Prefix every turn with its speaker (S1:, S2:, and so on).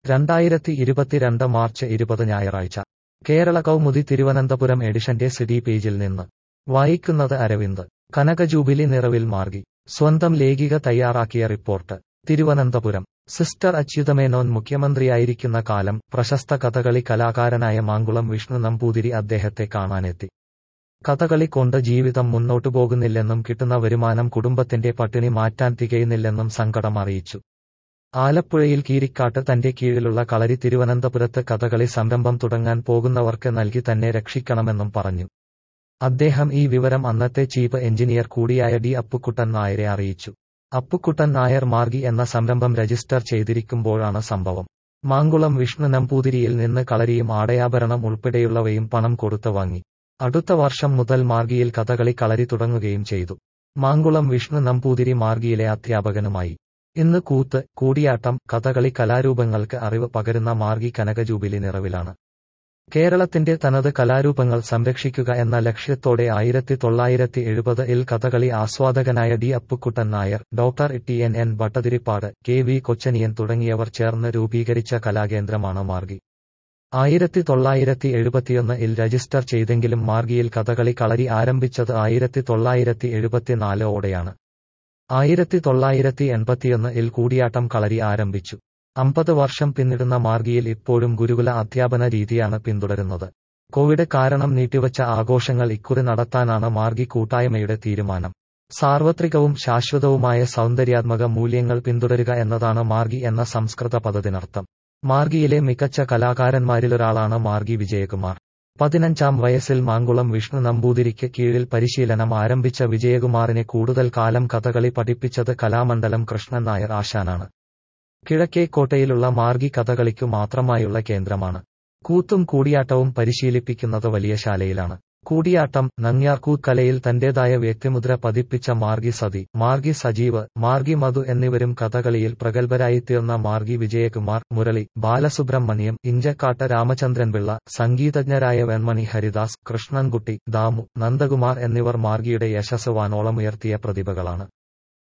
S1: രണ്ടായിരത്തി ഇരുപത്തിരണ്ട് മാർച്ച് ഇരുപത് ഞായറാഴ്ച കേരള കൗമുദി തിരുവനന്തപുരം എഡിഷന്റെ സിഡി പേജിൽ നിന്ന് വായിക്കുന്നത് അരവിന്ദ് കനക ജൂബിലി നിറവിൽ മാർഗി സ്വന്തം ലേഖിക തയ്യാറാക്കിയ റിപ്പോർട്ട് തിരുവനന്തപുരം സിസ്റ്റർ അച്യുതമേനോൻ മുഖ്യമന്ത്രിയായിരിക്കുന്ന കാലം പ്രശസ്ത കഥകളി കലാകാരനായ മാങ്കുളം വിഷ്ണു നമ്പൂതിരി അദ്ദേഹത്തെ കാണാനെത്തി കഥകളി കൊണ്ട് ജീവിതം മുന്നോട്ടു പോകുന്നില്ലെന്നും കിട്ടുന്ന വരുമാനം കുടുംബത്തിന്റെ പട്ടിണി മാറ്റാൻ തികയുന്നില്ലെന്നും സങ്കടം അറിയിച്ചു ആലപ്പുഴയിൽ കീരിക്കാട്ട് തന്റെ കീഴിലുള്ള കളരി തിരുവനന്തപുരത്ത് കഥകളി സംരംഭം തുടങ്ങാൻ പോകുന്നവർക്ക് നൽകി തന്നെ രക്ഷിക്കണമെന്നും പറഞ്ഞു അദ്ദേഹം ഈ വിവരം അന്നത്തെ ചീഫ് എഞ്ചിനീയർ കൂടിയായ ഡി അപ്പുക്കുട്ടൻ നായരെ അറിയിച്ചു അപ്പുക്കുട്ടൻ നായർ മാർഗി എന്ന സംരംഭം രജിസ്റ്റർ ചെയ്തിരിക്കുമ്പോഴാണ് സംഭവം മാങ്കുളം വിഷ്ണു നമ്പൂതിരിയിൽ നിന്ന് കളരിയും ആടയാഭരണം ഉൾപ്പെടെയുള്ളവയും പണം കൊടുത്തു വാങ്ങി അടുത്ത വർഷം മുതൽ മാർഗിയിൽ കഥകളി കളരി തുടങ്ങുകയും ചെയ്തു മാങ്കുളം വിഷ്ണു നമ്പൂതിരി മാർഗിയിലെ അധ്യാപകനുമായി ഇന്ന് കൂത്ത് കൂടിയാട്ടം കഥകളി കലാരൂപങ്ങൾക്ക് അറിവ് പകരുന്ന മാർഗി കനകജൂബിലി നിറവിലാണ് കേരളത്തിന്റെ തനത് കലാരൂപങ്ങൾ സംരക്ഷിക്കുക എന്ന ലക്ഷ്യത്തോടെ ആയിരത്തി തൊള്ളായിരത്തി എഴുപത് ഇൽ കഥകളി ആസ്വാദകനായ D Appukuttan Nair doctor T N N Bhattathiripad K V Kochaniyan തുടങ്ങിയവർ ചേർന്ന് രൂപീകരിച്ച കലാകേന്ദ്രമാണ് മാർഗി ആയിരത്തി തൊള്ളായിരത്തി എഴുപത്തിയൊന്ന് ഇൽ രജിസ്റ്റർ ചെയ്തെങ്കിലും മാർഗിയിൽ കഥകളി കളരി ആരംഭിച്ചത് ആയിരത്തി തൊള്ളായിരത്തി എഴുപത്തിനാല് ഓടെയാണ് ആയിരത്തി തൊള്ളായിരത്തി എൺപത്തിയൊന്ന് ഇൽ കൂടിയാട്ടം കളരി ആരംഭിച്ചു അമ്പത് വർഷം പിന്നിടുന്ന മാർഗിയിൽ ഇപ്പോഴും ഗുരുകുല അധ്യാപന രീതിയാണ് പിന്തുടരുന്നത് കോവിഡ് കാരണം നീട്ടിവച്ച ആഘോഷങ്ങൾ ഇക്കുറി നടത്താനാണ് മാർഗി കൂട്ടായ്മയുടെ തീരുമാനം സാർവത്രികവും ശാശ്വതവുമായ സൗന്ദര്യാത്മക മൂല്യങ്ങൾ പിന്തുടരുക എന്നതാണ് മാർഗി എന്ന സംസ്കൃത പദത്തിനർത്ഥം മാർഗിയിലെ മികച്ച കലാകാരന്മാരിലൊരാളാണ് മാർഗി വിജയകുമാർ പതിനഞ്ചാം വയസ്സിൽ മാങ്കുളം വിഷ്ണു നമ്പൂതിരിക്ക് കീഴിൽ പരിശീലനം ആരംഭിച്ച വിജയകുമാറിനെ കൂടുതൽ കാലം കഥകളി പഠിപ്പിച്ചത് കലാമണ്ഡലം കൃഷ്ണൻ നായർ ആശാനാണ് കിഴക്കേക്കോട്ടയിലുള്ള മാർഗി കഥകളിക്കു മാത്രമായുള്ള കേന്ദ്രമാണ് കൂത്തും കൂടിയാട്ടവും പരിശീലിപ്പിക്കുന്നത് വലിയ ശാലയിലാണ് കൂടിയാട്ടം നങ്ങ്യാർകൂത്ത് കലയിൽ തന്റേതായ വ്യക്തിമുദ്ര പതിപ്പിച്ച മാർഗി സതി മാർഗി സജീവ് മാർഗി മധു എന്നിവരും കഥകളിയിൽ പ്രഗത്ഭരായിത്തീർന്ന മാർഗി വിജയകുമാർ മുരളി ബാലസുബ്രഹ്മണ്യം ഇഞ്ചക്കാട്ട് രാമചന്ദ്രൻപിള്ള സംഗീതജ്ഞരായ വെൺമണി ഹരിദാസ് കൃഷ്ണൻകുട്ടി ദാമു നന്ദകുമാർ എന്നിവർ മാർഗിയുടെ യശസ് വാനോളം ഉയർത്തിയ പ്രതിഭകളാണ്